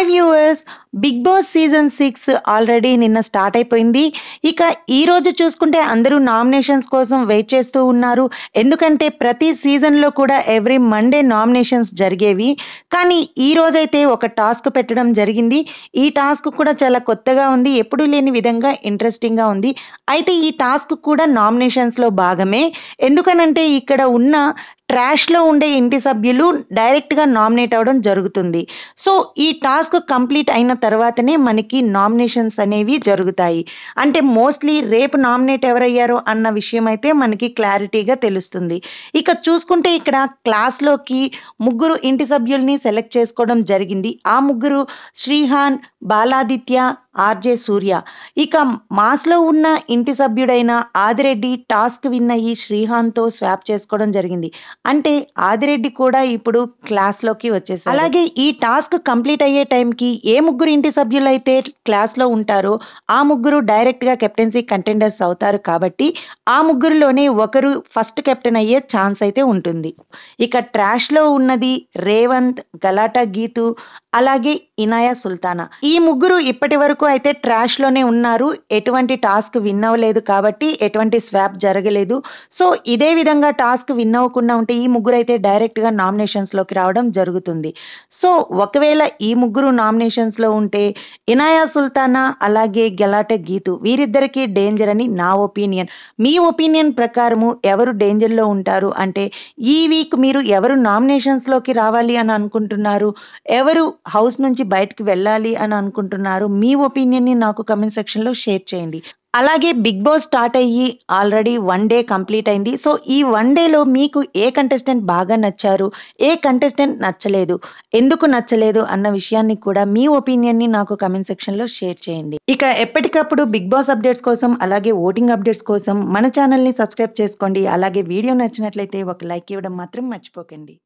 hi viewers big boss season six already నిన్న start అయిపోయింది ఇక ఈ రోజు చూసుకుంటే అందరూ నామినేషన్స్ కోసం వెయిట్ చేస్తూ ఉన్నారు ఎందుకంటే ప్రతి సీజన్లో కూడా ఎవ్రీ మండే నామినేషన్స్ జరిగేవి కానీ ఈ రోజైతే ఒక టాస్క్ పెట్టడం జరిగింది ఈ టాస్క్ కూడా చాలా కొత్తగా ఉంది ఎప్పుడూ లేని విధంగా ఇంట్రెస్టింగ్గా ఉంది అయితే ఈ టాస్క్ కూడా నామినేషన్స్లో భాగమే ఎందుకనంటే ఇక్కడ ఉన్న ట్రాష్లో ఉండే ఇంటి సభ్యులు డైరెక్ట్గా నామినేట్ అవ్వడం జరుగుతుంది సో ఈ టాస్క్ కంప్లీట్ అయిన తర్వాతనే మనకి నామినేషన్స్ అనేవి జరుగుతాయి అంటే మోస్ట్లీ రేపు నామినేట్ ఎవరయ్యారో అన్న విషయం అయితే మనకి క్లారిటీగా తెలుస్తుంది ఇక చూసుకుంటే ఇక్కడ క్లాస్లోకి ముగ్గురు ఇంటి సభ్యుల్ని సెలెక్ట్ చేసుకోవడం జరిగింది ఆ ముగ్గురు శ్రీహాన్ బాలాదిత్య ఆర్జే సూర్య ఇక మాస్లో ఉన్న ఇంటి సభ్యుడైన ఆదిరెడ్డి టాస్క్ విన్ అయ్యి శ్రీహాన్తో స్వాప్ చేసుకోవడం జరిగింది అంటే ఆదిరెడ్డి కూడా ఇప్పుడు క్లాస్లోకి వచ్చేసారు అలాగే ఈ టాస్క్ కంప్లీట్ అయ్యే టైంకి ఏ ముగ్గురు ఇంటి సభ్యులు అయితే క్లాస్లో ఉంటారో ఆ ముగ్గురు డైరెక్ట్గా కెప్టెన్సీ కంటెండర్స్ అవుతారు కాబట్టి ఆ ముగ్గురులోనే ఒకరు ఫస్ట్ కెప్టెన్ అయ్యే ఛాన్స్ అయితే ఉంటుంది ఇక ట్రాష్లో ఉన్నది రేవంత్ గలాటా గీతు అలాగే ఇనాయా సుల్తానా ఈ ముగ్గురు ఇప్పటి వరకు అయితే ట్రాష్ లోనే ఉన్నారు ఎటువంటి టాస్క్ విన్ అవ్వలేదు కాబట్టి ఎటువంటి స్వాప్ జరగలేదు సో ఇదే విధంగా టాస్క్ విన్ అవ్వకుండా ఉంటే ఈ ముగ్గురు అయితే డైరెక్ట్ గా నామినేషన్స్ లోకి రావడం జరుగుతుంది సో ఒకవేళ ఈ ముగ్గురు నామినేషన్స్ లో ఉంటే ఇనాయా సుల్తానా అలాగే గెలాటే గీతు వీరిద్దరికి డేంజర్ అని నా ఒపీనియన్ మీ ఒపీనియన్ ప్రకారము ఎవరు డేంజర్ లో ఉంటారు అంటే ఈ వీక్ మీరు ఎవరు నామినేషన్స్ లోకి రావాలి అని అనుకుంటున్నారు ఎవరు హౌస్ నుంచి బయటకు వెళ్ళాలి అని అనుకుంటున్నారు మీ ఒపీనియన్ని నాకు కమెంట్ సెక్షన్లో షేర్ చేయండి అలాగే బిగ్ బాస్ స్టార్ట్ అయ్యి ఆల్రెడీ వన్ డే కంప్లీట్ అయింది సో ఈ వన్ డేలో మీకు ఏ కంటెస్టెంట్ బాగా నచ్చారు ఏ కంటెస్టెంట్ నచ్చలేదు ఎందుకు నచ్చలేదు అన్న విషయాన్ని కూడా మీ ఒపీనియన్ని నాకు కమెంట్ సెక్షన్లో షేర్ చేయండి ఇక ఎప్పటికప్పుడు బిగ్ బాస్ అప్డేట్స్ కోసం అలాగే ఓటింగ్ అప్డేట్స్ కోసం మన ఛానల్ని సబ్స్క్రైబ్ చేసుకోండి అలాగే వీడియో నచ్చినట్లయితే ఒక లైక్ ఇవ్వడం మాత్రం మర్చిపోకండి